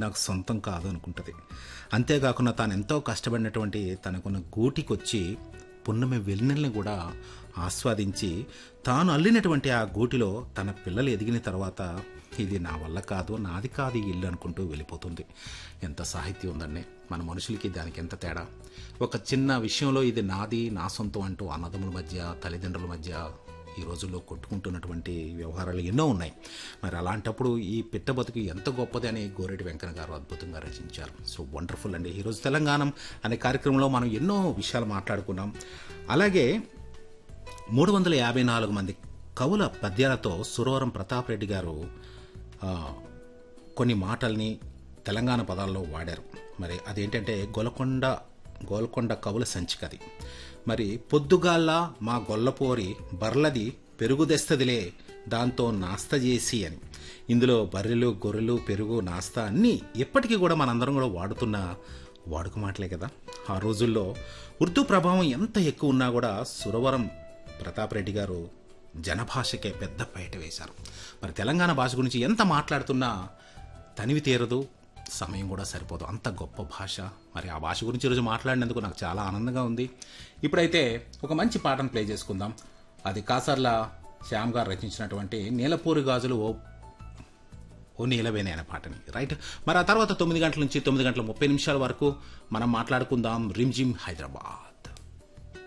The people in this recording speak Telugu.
నాకు సొంతం కాదు అనుకుంటుంది అంతేకాకుండా తాను ఎంతో కష్టపడినటువంటి తనకున్న గూటికొచ్చి పున్నమి వెన్నెల్ని కూడా ఆస్వాదించి తాను అల్లినటువంటి ఆ గూటిలో తన పిల్లలు ఎదిగిన తర్వాత ఇది నా వల్ల కాదు నాది కాదు ఈ ఇల్లు అనుకుంటూ వెళ్ళిపోతుంది ఎంత సాహిత్యం ఉందండి మన మనుషులకి దానికి ఎంత తేడా ఒక చిన్న విషయంలో ఇది నాది నా సొంతం అంటూ అన్నదమ్ముల మధ్య తల్లిదండ్రుల మధ్య ఈ రోజుల్లో కొట్టుకుంటున్నటువంటి వ్యవహారాలు ఎన్నో ఉన్నాయి మరి అలాంటప్పుడు ఈ పిట్ట బతుకు ఎంత గొప్పది అని గోరెటి వెంకన్న గారు అద్భుతంగా రచించారు సో వండర్ఫుల్ అండి ఈరోజు తెలంగాణ అనే కార్యక్రమంలో మనం ఎన్నో విషయాలు మాట్లాడుకున్నాం అలాగే మూడు వందల యాభై నాలుగు మంది కవుల పద్యాలతో సురవరం ప్రతాప్ రెడ్డి గారు ఆ, కొన్ని మాటల్ని తెలంగాణ పదాల్లో వాడారు మరి అదేంటంటే గొలకొండ గోల్కొండ కవుల సంచికది మరి పొద్దుగాల్ల మా గొల్లపోరి బర్లది పెరుగుదెస్తదిలే దాంతో నాస్త చేసి అని ఇందులో బర్రెలు గొర్రెలు పెరుగు నాస్తా అన్నీ ఎప్పటికీ కూడా మనందరం కూడా వాడుతున్న వాడుక మాటలే కదా ఆ రోజుల్లో ఉర్దూ ప్రభావం ఎంత ఎక్కువ ఉన్నా కూడా సురవరం ప్రతాప్ రెడ్డి గారు జనభాషకే పెద్ద పైట వేశారు మరి తెలంగాణ భాష గురించి ఎంత మాట్లాడుతున్నా తనివి తీరదు సమయం కూడా సరిపోదు అంత గొప్ప భాష మరి ఆ భాష గురించి ఈరోజు మాట్లాడినందుకు నాకు చాలా ఆనందంగా ఉంది ఇప్పుడైతే ఒక మంచి పాటను ప్లే చేసుకుందాం అది కాసర్ల శ్యామ్ గారు రచించినటువంటి నీలపూరి గాజులు ఓ ఓ నీలవేణి అనే పాటని రైట్ మరి ఆ తర్వాత తొమ్మిది గంటల నుంచి తొమ్మిది గంటల ముప్పై నిమిషాల వరకు మనం మాట్లాడుకుందాం రిమ్జిమ్ హైదరాబాద్